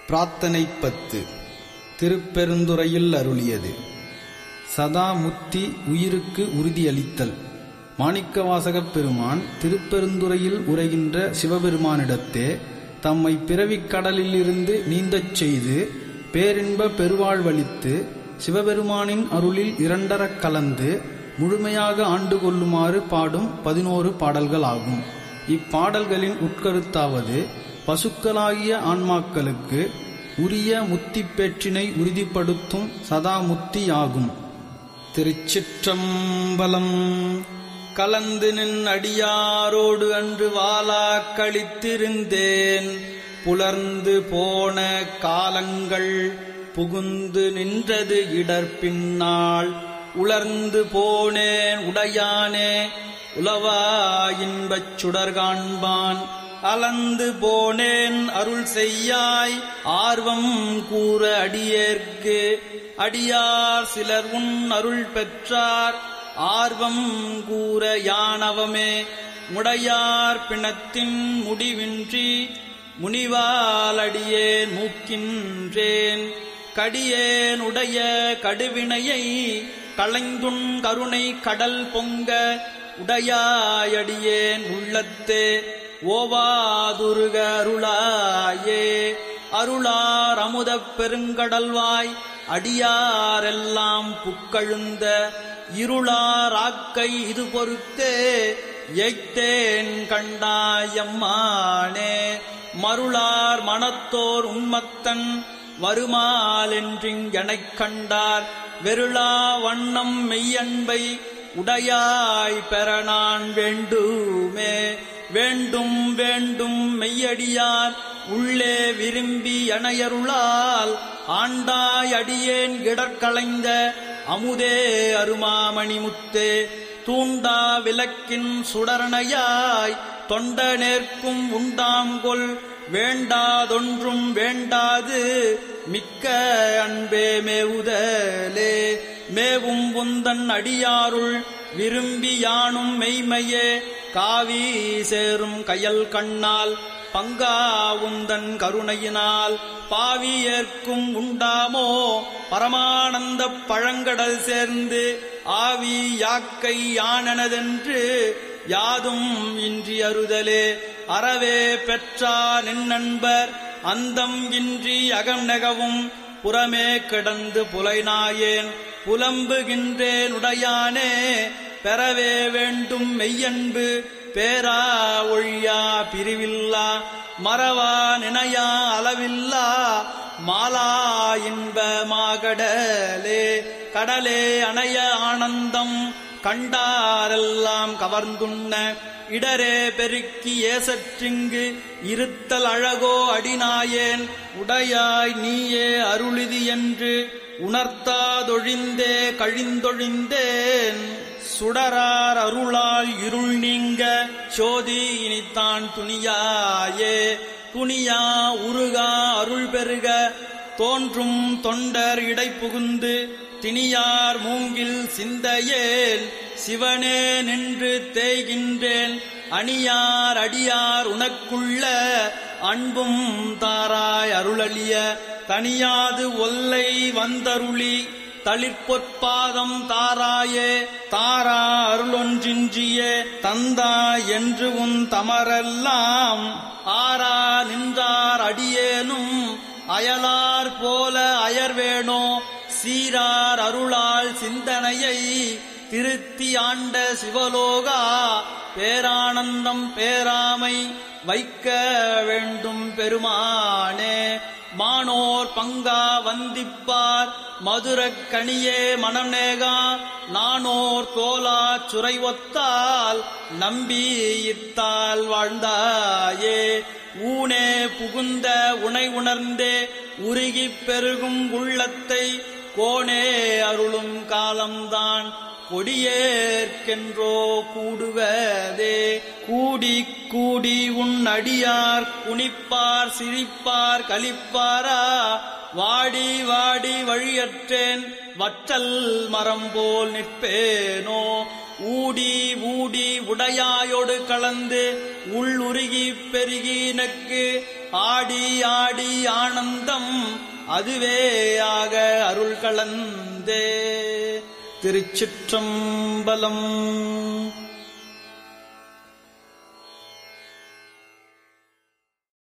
பிரார்த்தனை பத்து திருப்பெருந்துறையில் அருளியது சதா முத்தி உயிருக்கு உறுதியளித்தல் மாணிக்கவாசகப் பெருமான் திருப்பெருந்துறையில் உரைகின்ற சிவபெருமானிடத்தே தம்மை பிறவிக் கடலிலிருந்து நீந்தச் செய்து பேரின்ப பெருவாழ்வளித்து சிவபெருமானின் அருளில் இரண்டரக் கலந்து முழுமையாக ஆண்டு கொள்ளுமாறு பாடும் பதினோரு பாடல்களாகும் இப்பாடல்களின் உட்கருத்தாவது பசுக்களாகிய ஆன்மாக்களுக்கு உரிய முத்திப் பேற்றினை உறுதிப்படுத்தும் சதா முத்தியாகும் திருச்சிற்றம்பலம் கலந்து நின் அடியாரோடு அன்று வாலா கழித்திருந்தேன் புலர்ந்து போன காலங்கள் புகுந்து நின்றது இடர் பின்னாள் உலர்ந்து போனேன் உடையானே உலவா இன்பச் சுடர் காண்பான் அலந்து போனேன் அருள் செய்யாய் ஆர்வம் கூற அடியேற்கு அடியார் சிலர் உன் அருள் பெற்றார் ஆர்வம் கூற யானவமே முடையார் பிணத்தின் முடிவின்றி முனிவாலடியேன் மூக்கின்றேன் கடியேன் உடைய கடுவினையை களைந்துண் கருணை கடல் பொங்க உடையாயடியேன் உள்ளத்தே ஓவாதுருக அருளாயே அருளார் அமுதப் பெருங்கடல்வாய் அடியாரெல்லாம் புக்கழுந்த இருளாராக்கை இது பொறுத்தே எய்த்தேன் கண்டாயம்மானே மருளார் மனத்தோர் உண்மத்தன் வருமாலென்றிங் எனக் கண்டார் வெருளா வண்ணம் மெய்யன்பை உடையாய் பெற நான் வேண்டுமே வேண்டும் வேண்டும் மெய்யடியார் உள்ளே விரும்பி அணையருளால் ஆண்டாய் அடியேன் இடர்களைந்த அமுதே அருமாமணி முத்தே தூண்டா விளக்கின் சுடரணையாய் தொண்ட நேர்க்கும் உண்டாங்கொல் வேண்டாதொன்றும் வேண்டாது மிக்க அன்பே மேவுதலே மேவும் உந்தன் அடியாருள் விரும்பி யானும் மெய்மையே காவி சேரும் கயல் கண்ணால் பங்கா உந்தன் கருணையினால் பாவி ஏற்கும் உண்டாமோ பரமானந்தப் பழங்கடல் சேர்ந்து ஆவி யாக்கை யானனதென்று யாதும் இன்றி அறுதலே அறவே பெற்றா நின்னன்பர் அந்தம் இன்றி அகம் நெகவும் புறமே கிடந்து புலைநாயேன் புலம்புகின்றேன் உடையானே பெறவே வேண்டும் மெய்யன்பு பேரா ஒழியா பிரிவில்லா மறவா நினையா அளவில்லா மாலா இன்பமாகடலே கடலே அணைய ஆனந்தம் கண்டாரெல்லாம் கவர்ந்துண்ண இடரே பெருக்கி ஏசற்றிங்கு இருத்தல் அழகோ அடிநாயேன் உடையாய் நீயே அருளிதி என்று உணர்த்தாதொழிந்தே கழிந்தொழிந்தேன் சுடரார் அருளால் இருள் நீங்க சோதி இனித்தான் துணியாயே துணியா உருகா அருள் பெருக தோன்றும் தொண்டர் இடை புகுந்து திணியார் மூங்கில் சிந்தையேல் சிவனே நின்று தேய்கின்றேன் அணியார் அடியார் உனக்குள்ள அன்பும் தாராய் அருளலிய தனியாது ஒல்லை வந்தருளி தளிர்பொற்பாதம் தாராயே தாரா அருளொன்றின்றியே தந்தா என்று உன் தமரெல்லாம் ஆரா நின்றார் அடியேனும் அயலார் போல அயர்வேணோ சீரார் அருளால் சிந்தனையை திருத்தி ஆண்ட சிவலோகா பேரானந்தம் பேராமை வைக்க வேண்டும் பெருமானே மானோர் பங்கா வந்திப்பார் மதுரக் கனியே மனநேகா நானோர் தோலா சுரை ஒத்தால் நம்பி இத்தால் வாழ்ந்தாயே ஊனே புகுந்த உனை உணர்ந்தே உருகிப் பெருகும் உள்ளத்தை கோணே அருளும் காலம்தான் கொடியேற்கென்றோ கூடுவதே கூடி கூடி உன் அடியார் குனிப்பார் சிரிப்பார் கலிப்பாரா வாடி வாடி வழியற்றேன் வற்றல் மரம் போல் நிற்பேனோ ஊடி ஊடி உடையாயோடு கலந்து உள் உருகி பெருகினக்கு ஆடி ஆடி ஆனந்தம் அதுவே ஆக அருள் கலந்தே திருச்சிற்றம்பலம்